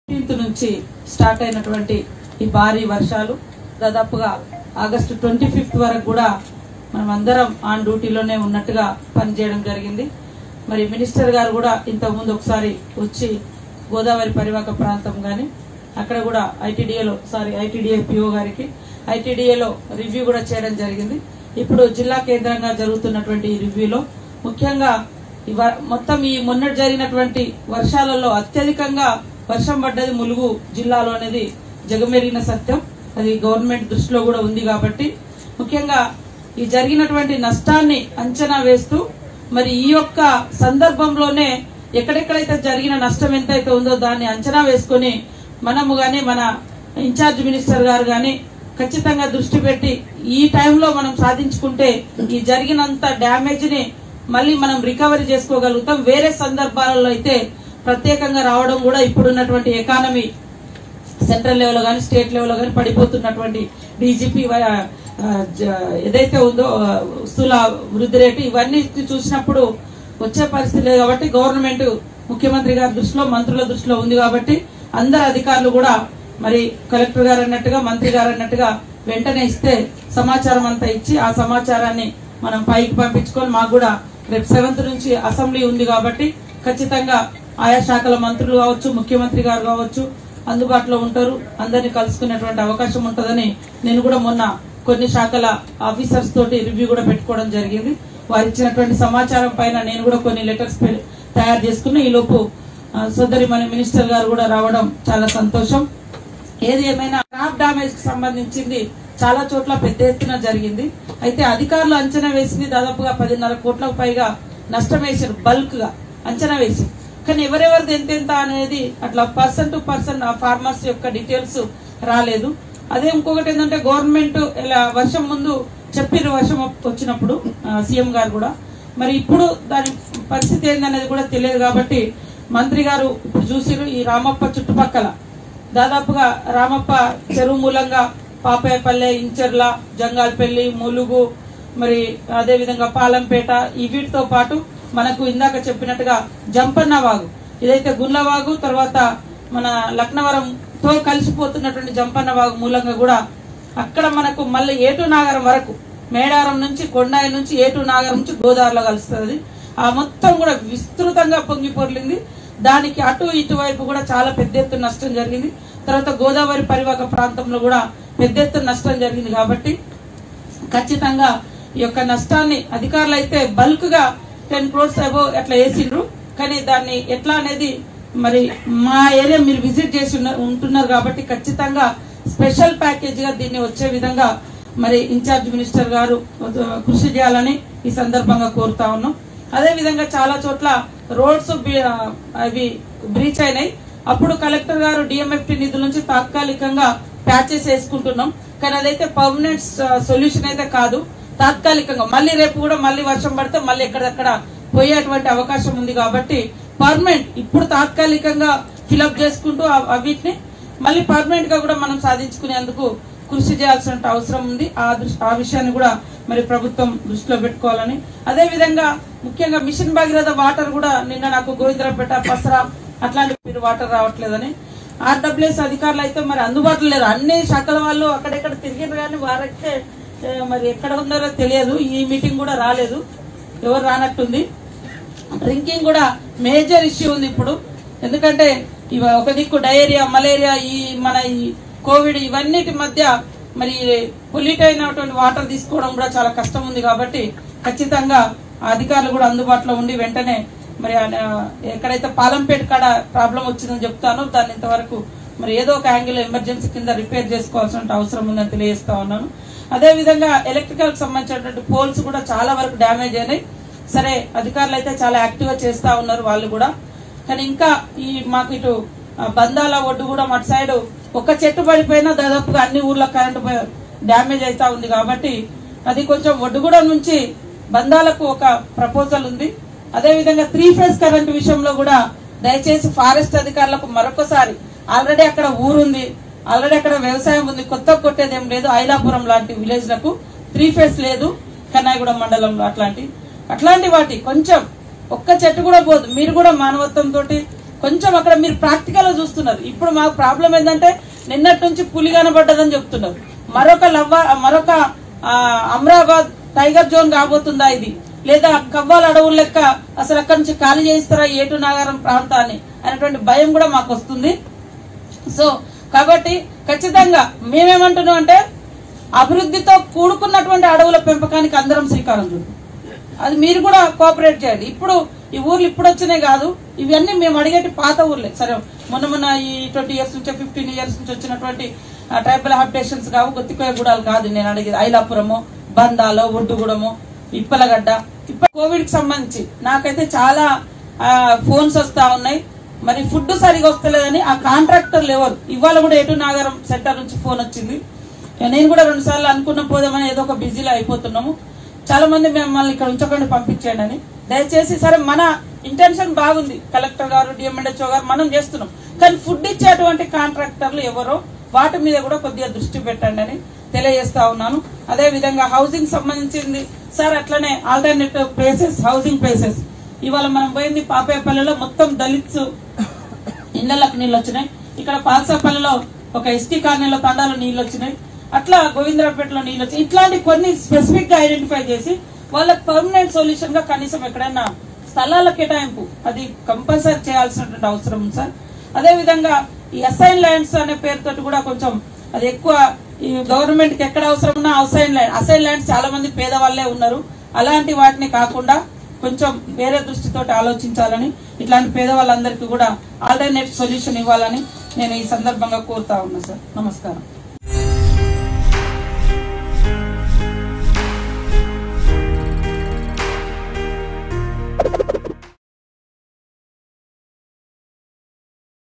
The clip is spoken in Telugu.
ఫిఫ్టీన్త్ నుంచి స్టార్ట్ అయినటువంటి ఈ భారీ వర్షాలు దాదాపుగా ఆగస్టు ట్వంటీ ఫిఫ్త్ వరకు కూడా మనం అందరం ఆన్ డ్యూటీలోనే ఉన్నట్టుగా పనిచేయడం జరిగింది మరి మినిస్టర్ గారు కూడా ఇంతకుముందు ఒకసారి వచ్చి గోదావరి పరివాహక ప్రాంతం కానీ అక్కడ కూడా ఐటీడీఏలో సారీ ఐటీడీఏ పిఓ గారికి ఐటీడీఏలో రివ్యూ కూడా చేయడం జరిగింది ఇప్పుడు జిల్లా కేంద్రంగా జరుగుతున్నటువంటి ఈ రివ్యూలో ముఖ్యంగా ఈ వ- మొత్తం ఈ మొన్నటి జరిగినటువంటి వర్షాలలో అత్యధికంగా వర్షం పడ్డది ములుగు జిల్లాలో అనేది జగమెరిగిన సత్యం అది గవర్నమెంట్ దృష్టిలో కూడా ఉంది కాబట్టి ముఖ్యంగా ఈ జరిగినటువంటి నష్టాన్ని అంచనా వేస్తూ మరి ఈ యొక్క సందర్భంలోనే ఎక్కడెక్కడైతే జరిగిన నష్టం ఎంతైతే ఉందో దాన్ని అంచనా వేసుకొని మనము గాని మన ఇన్ఛార్జ్ మినిస్టర్ గారు గాని ఖచ్చితంగా దృష్టి పెట్టి ఈ టైంలో మనం సాధించుకుంటే ఈ జరిగినంత డ్యామేజ్ ని మళ్ళీ మనం రికవరీ చేసుకోగలుగుతాం వేరే సందర్భాలలో అయితే ప్రత్యేకంగా రావడం కూడా ఇప్పుడున్నటువంటి ఎకానమీ సెంట్రల్ లెవెల్ కానీ స్టేట్ లెవెల్ కానీ పడిపోతున్నటువంటి డీజీపీ ఏదైతే ఉందో ఆ, స్థూల వృద్ధి రేటు ఇవన్నీ చూసినప్పుడు వచ్చే పరిస్థితి లేదు కాబట్టి గవర్నమెంట్ ముఖ్యమంత్రి గారి దృష్టిలో మంత్రుల దృష్టిలో ఉంది కాబట్టి అందరు అధికారులు కూడా మరి కలెక్టర్ గారు అన్నట్టుగా మంత్రి గారు అన్నట్టుగా వెంటనే ఇస్తే సమాచారం అంతా ఇచ్చి ఆ సమాచారాన్ని మనం పైకి పంపించుకొని మాకు కూడా రేపు సెవెంత్ నుంచి అసెంబ్లీ ఉంది కాబట్టి ఖచ్చితంగా ఆయా శాఖల మంత్రులు కావచ్చు ముఖ్యమంత్రి గారు కావచ్చు అందుబాటులో ఉంటారు అందరినీ కలుసుకునేటువంటి అవకాశం ఉంటుందని నేను కూడా మొన్న కొన్ని శాఖల ఆఫీసర్స్ తోటి రివ్యూ కూడా పెట్టుకోవడం జరిగింది వారు ఇచ్చినటువంటి సమాచారం పైన నేను కూడా కొన్ని లెటర్స్ తయారు చేసుకున్న ఈ లోపు ఆ, సోదరి మన మినిస్టర్ గారు కూడా రావడం చాలా సంతోషం ఏది ఏమైనా క్రాప్ డామేజ్ కి సంబంధించింది చాలా చోట్ల పెద్ద ఎత్తున జరిగింది అయితే అధికారులు అంచనా వేసింది దాదాపుగా పదిన్నర కోట్లకు పైగా నష్టం వేసారు బల్క్ గా అంచనా వేసి కానీ ఎవరెవరిది ఎంతెంత అనేది అట్లా పర్సన్ టు పర్సన్ ఆ ఫార్మర్స్ యొక్క డీటెయిల్స్ రాలేదు అదే ఇంకొకటి ఏంటంటే గవర్నమెంట్ ఇలా వర్షం ముందు చెప్పిర్రు వర్షం వచ్చినప్పుడు సీఎం గారు కూడా మరి ఇప్పుడు దాని పరిస్థితి ఏందనేది కూడా తెలియదు కాబట్టి మంత్రి గారు ఇప్పుడు చూసిరు ఈ రామప్ప చుట్టుపక్కల దాదాపుగా రామప్ప చెరువు మూలంగా పాపాయపల్లె ఇంచెర్ల జంగాల్పల్లి ములుగు మరి అదే విధంగా పాలంపేట ఈ వీటితో పాటు మనకు ఇందాక చెప్పినట్టుగా జంపన్న వాగు ఇదైతే గుండ్లవాగు తర్వాత మన లక్నవరంతో కలిసిపోతున్నటువంటి జంపన్న వాగు మూలంగా కూడా అక్కడ మనకు మళ్ళీ ఏటు నాగరం వరకు మేడారం నుంచి కొండాయి నుంచి ఏటు నాగరం నుంచి గోదావరిలో కలుస్తుంది ఆ మొత్తం కూడా విస్తృతంగా పొంగి పొర్లింది దానికి అటు ఇటువైపు కూడా చాలా పెద్ద ఎత్తున నష్టం జరిగింది తర్వాత గోదావరి పరివాహక ప్రాంతంలో కూడా పెద్ద ఎత్తున నష్టం జరిగింది కాబట్టి ఖచ్చితంగా ఈ యొక్క నష్టాన్ని అధికారులు అయితే బల్క్ గా టెన్ క్రోర్స్ అబో అట్లా వేసిండ్రు కానీ దాన్ని ఎట్లా అనేది మరి మా ఏరియా మీరు విజిట్ చేసి ఉన్న- ఉంటున్నారు కాబట్టి ఖచ్చితంగా స్పెషల్ ప్యాకేజ్ గా దీన్ని వచ్చే విధంగా మరి ఇన్ఛార్జ్ మినిస్టర్ గారు ఆ, కృషి చేయాలని ఈ సందర్భంగా కోరుతా ఉన్నాం అదే విధంగా చాలా చోట్ల రోడ్స్ బి- ఆ, అవి బ్రీచ్ అయినాయి అప్పుడు కలెక్టర్ గారు డిఎంఎఫ్టి నిధుల నుంచి తాత్కాలికంగా ప్యాచెస్ వేసుకుంటున్నాం కానీ అదైతే పర్మనెంట్ సొల్యూషన్ అయితే కాదు తాత్కాలికంగా మళ్ళీ రేపు కూడా మళ్ళీ వర్షం పడితే మళ్ళీ ఎక్కడెక్కడ పోయేటువంటి అవకాశం ఉంది కాబట్టి పర్మనెంట్ ఇప్పుడు తాత్కాలికంగా ఫిలప్ చేసుకుంటూ ఆ- అవిటిని మళ్ళీ పర్మనెంట్ గా కూడా మనం సాధించుకునేందుకు కృషి చేయాల్సిన అవసరం ఉంది ఆ దృష్టి ఆ విషయాన్ని కూడా మరి ప్రభుత్వం దృష్టిలో పెట్టుకోవాలని అదే విధంగా ముఖ్యంగా మిషన్ భగీరథ వాటర్ కూడా నిన్న నాకు గోవిందరాపేట పసరా అట్లాంటి మీరు వాటర్ రావట్లేదని ఆర్డబ్ల్యూఎస్ అధికారులు అయితే మరి అందుబాటులో లేరు అన్ని శాఖల వాళ్ళు అక్కడెక్కడ తిరిగారు కానీ వారైతే ఏ, మరి ఎక్కడ ఉన్నారో తెలియదు ఈ మీటింగ్ కూడా రాలేదు ఎవరు రానట్టుంది డ్రింకింగ్ కూడా మేజర్ ఇష్యూ ఉంది ఇప్పుడు ఎందుకంటే ఇవ ఒక దిక్కు డయేరియా మలేరియా ఈ మన ఈ కోవిడ్ ఇవన్నిటి మధ్య మరి పొల్యూట్ అయినటువంటి వాటర్ తీసుకోవడం కూడా చాలా కష్టం ఉంది కాబట్టి ఖచ్చితంగా ఆ అధికారులు కూడా అందుబాటులో ఉండి వెంటనే మరి ఆ, ఎక్కడైతే పాలంపేట కాడ ప్రాబ్లం వచ్చిందని చెప్తానో దాన్ని ఇంతవరకు మరి ఏదో ఒక యాంగిల్ ఎమర్జెన్సీ కింద రిపేర్ చేసుకోవాల్సిన అవసరం ఉందని తెలియజేస్తా ఉన్నాను అదే విధంగా ఎలక్ట్రికల్ సంబంధించినటువంటి పోల్స్ కూడా చాలా వరకు డ్యామేజ్ అయినాయి సరే అధికారులు అయితే చాలా యాక్టివ్ గా చేస్తా ఉన్నారు వాళ్ళు కూడా కానీ ఇంకా ఈ మాకు ఇటు ఆ, బందాల ఒడ్డు కూడా అటు సైడ్ ఒక్క చెట్టు పడిపోయినా దాదాపుగా అన్ని ఊర్ల కరెంటు డ్యామేజ్ అవుతా ఉంది కాబట్టి అది కొంచెం ఒడ్డుగూడెం నుంచి బందాలకు ఒక ప్రపోజల్ ఉంది అదే విధంగా త్రీ ఫేజ్ కరెంట్ విషయంలో కూడా దయచేసి ఫారెస్ట్ అధికారులకు మరొకసారి ఆల్రెడీ అక్కడ ఊరుంది ఆల్రెడీ అక్కడ వ్యవసాయం ఉంది కొత్త కొట్టేది ఏం లేదు ఐలాపురం లాంటి విలేజ్ లకు త్రీ ఫేజ్ లేదు కన్నాయిగూడెం మండలంలో అట్లాంటి అట్లాంటి వాటి కొంచెం ఒక్క చెట్టు కూడా పోదు మీరు కూడా మానవత్వం తోటి కొంచెం అక్కడ మీరు ప్రాక్టికల్ గా చూస్తున్నారు ఇప్పుడు మాకు ప్రాబ్లం ఏంటంటే నిన్నటి నుంచి పులి కనబడ్డదని చెప్తున్నారు మరొక లవ్వ మరొక ఆ, అమరాబాద్ టైగర్ జోన్ కాబోతుందా ఇది లేదా కవ్వాల అడవుల లెక్క అసలు అక్కడి నుంచి ఖాళీ చేయిస్తారా ఏటు నాగారం ప్రాంతాన్ని అనేటువంటి భయం కూడా మాకు వస్తుంది సో కాబట్టి ఖచ్చితంగా మేమేమంటున్నాం అంటే అభివృద్ధితో కూడుకున్నటువంటి అడవుల పెంపకానికి అందరం శ్రీకారం చుట్టాం అది మీరు కూడా కోఆపరేట్ చేయండి ఇప్పుడు ఈ ఊర్లు ఇప్పుడు వచ్చినాయి కాదు ఇవన్నీ మేము అడిగేటి పాత ఊర్లే సరే మొన్న మొన్న ఈ ట్వంటీ ఇయర్స్ నుంచి ఫిఫ్టీన్ ఇయర్స్ నుంచి వచ్చినటువంటి ట్రైబల్ హాబిటేషన్స్ కావు గుత్తికోయ గూడాలు కాదు నేను అడిగేది ఐలాపురము బందాలో ఒడ్డుగూడము ఇప్పలగడ్డ ఇప్పుడు కోవిడ్ కి సంబంధించి నాకైతే చాలా ఫోన్స్ వస్తా ఉన్నాయి మరి ఫుడ్ సరిగా వస్తలేదని ఆ కాంట్రాక్టర్లు ఎవరు ఇవాళ కూడా ఎటు నాగరం సెంటర్ నుంచి ఫోన్ వచ్చింది నేను కూడా రెండు సార్లు అనుకున్న పోదామని ఏదో ఒక బిజీలో అయిపోతున్నాము చాలా మంది మిమ్మల్ని ఇక్కడ ఉంచకుండా పంపించండి అని దయచేసి సరే మన ఇంటెన్షన్ బాగుంది కలెక్టర్ గారు డిఎంఎండ్హెచ్ఓ గారు మనం చేస్తున్నాం కానీ ఫుడ్ ఇచ్చేటువంటి కాంట్రాక్టర్లు ఎవరో వాటి మీద కూడా కొద్దిగా దృష్టి పెట్టండి అని తెలియజేస్తా ఉన్నాను అదే విధంగా హౌసింగ్ సంబంధించింది సార్ అట్లనే ఆల్టర్నేటివ్ ప్లేసెస్ హౌసింగ్ ప్లేసెస్ ఇవాళ మనం పోయింది పాపేపల్లిలో మొత్తం దళిత్స్ ఇళ్లకు నీళ్ళు వచ్చినాయి ఇక్కడ పాల్సాపల్లిలో ఒక ఎస్టీ కాలనీలో తండాలో నీళ్ళు వచ్చినాయి అట్లా గోవిందరాపేటలో నీళ్ళు వచ్చాయి ఇట్లాంటి కొన్ని స్పెసిఫిక్ గా ఐడెంటిఫై చేసి వాళ్ళకి పర్మనెంట్ సొల్యూషన్ గా కనీసం ఎక్కడైనా స్థలాల కేటాయింపు అది కంపల్సరీ చేయాల్సినటువంటి అవసరం ఉంది సార్ అదే విధంగా ఈ అసైన్ ల్యాండ్స్ అనే పేరుతోటి కూడా కొంచెం అది ఎక్కువ ఈ గవర్నమెంట్ కి ఎక్కడ అవసరం ఉన్నా అసైన్ ల్యాండ్ అసైన్ ల్యాండ్స్ చాలా మంది పేదవాళ్లే ఉన్నారు అలాంటి వాటిని కాకుండా కొంచెం వేరే దృష్టితోటి ఆలోచించాలని ఇట్లాంటి పేదవాళ్ళందరికీ కూడా ఆల్టర్నేట్ సొల్యూషన్ ఇవ్వాలని నేను ఈ సందర్భంగా కోరుతా ఉన్నా సార్ నమస్కారం